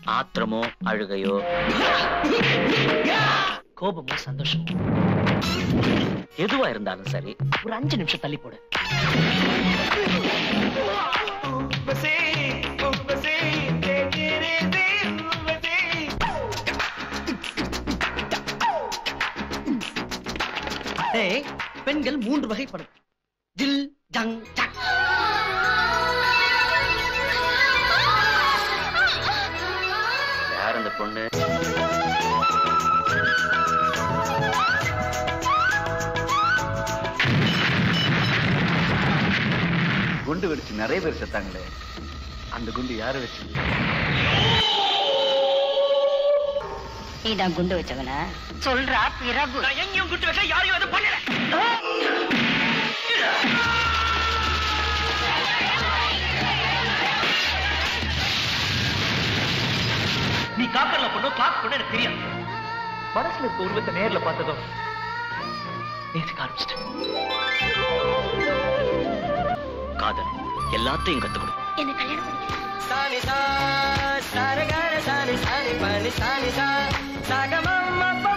ஆத்திரமோ அழுகையோ கோபமோ சந்தோஷமோ எதுவா இருந்தாலும் சரி ஒரு அஞ்சு நிமிஷம் தள்ளி போடு ஏய் பெண்கள் மூன்று வகைப்படும் ஜில் ஜங் ஜக் யார் அந்த பொண்ணு குண்டு வெடிச்சு நிறைய பேர் செத்தாங்களே அந்த குண்டு யாரு வச்சு நீதான் குண்டு வச்சவன சொல்றா பிறகு நான் எங்கேயும் குட்டு வைக்க யாரையும் எதுவும் பண்ணல நீ காப்பர்ல பொண்ணோ கிளாக் பொண்ணு எனக்கு தெரியாது மனசுல இருக்க உருவத்தை நேர்ல பார்த்ததும் நேசிக்க ஆரம்பிச்சிட்டேன் காதல் எல்லாத்தையும் கத்துக் கொடு என்ன கல்யாணம் பண்ணிக்க சானி சா சாரகார சானி சானி பனி சானி சா சாகமம் அப்பா